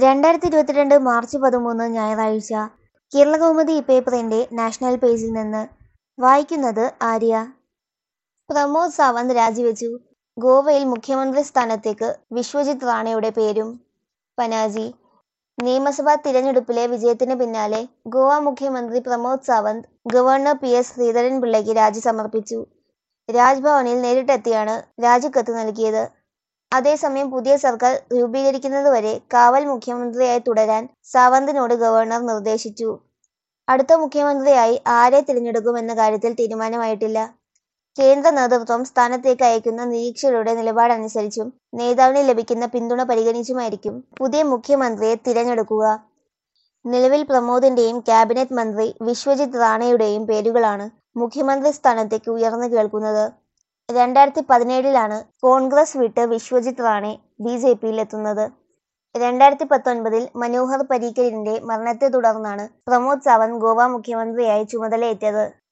രണ്ടായിരത്തി ഇരുപത്തിരണ്ട് മാർച്ച് പതിമൂന്ന് ഞായറാഴ്ച കേരളകൗമുദി പേപ്പറിന്റെ നാഷണൽ പേജിൽ നിന്ന് വായിക്കുന്നത് ആര്യ പ്രമോദ് സാവന്ത് രാജിവെച്ചു ഗോവയിൽ മുഖ്യമന്ത്രി സ്ഥാനത്തേക്ക് വിശ്വജിത് റാണയുടെ പേരും പനാജി നിയമസഭാ തിരഞ്ഞെടുപ്പിലെ വിജയത്തിന് പിന്നാലെ ഗോവ മുഖ്യമന്ത്രി Pramod Sawant governor P S ശ്രീധരൻപിള്ളയ്ക്ക് രാജി സമർപ്പിച്ചു രാജ്ഭവനിൽ നേരിട്ടെത്തിയാണ് രാജിക്കത്ത് നൽകിയത് അതേസമയം പുതിയ സർക്കാർ രൂപീകരിക്കുന്നതുവരെ കാവൽ മുഖ്യമന്ത്രിയായി തുടരാൻ സാവന്തിനോട് ഗവർണർ നിർദ്ദേശിച്ചു അടുത്ത മുഖ്യമന്ത്രിയായി ആരെ തിരഞ്ഞെടുക്കുമെന്ന കാര്യത്തിൽ തീരുമാനമായിട്ടില്ല കേന്ദ്ര നേതൃത്വം സ്ഥാനത്തേക്ക് അയക്കുന്ന നിരീക്ഷകരുടെ നിലപാടനുസരിച്ചും നേതാവിന് ലഭിക്കുന്ന പിന്തുണ പരിഗണിച്ചുമായിരിക്കും പുതിയ മുഖ്യമന്ത്രിയെ തിരഞ്ഞെടുക്കുക നിലവിൽ പ്രമോദിന്റെയും ക്യാബിനറ്റ് മന്ത്രി വിശ്വജിത് റാണയുടെയും പേരുകളാണ് മുഖ്യമന്ത്രി സ്ഥാനത്തേക്ക് ഉയർന്നു കേൾക്കുന്നത് രണ്ടായിരത്തി പതിനേഴിലാണ് കോൺഗ്രസ് വിട്ട് വിശ്വജിത് റാണെ ബി ജെ പിയിൽ എത്തുന്നത് രണ്ടായിരത്തി പത്തൊൻപതിൽ മനോഹർ പരീക്കറിന്റെ മരണത്തെ തുടർന്നാണ് പ്രമോദ് സാവന്ത് ഗോവ മുഖ്യമന്ത്രിയായി ചുമതലയേറ്റത്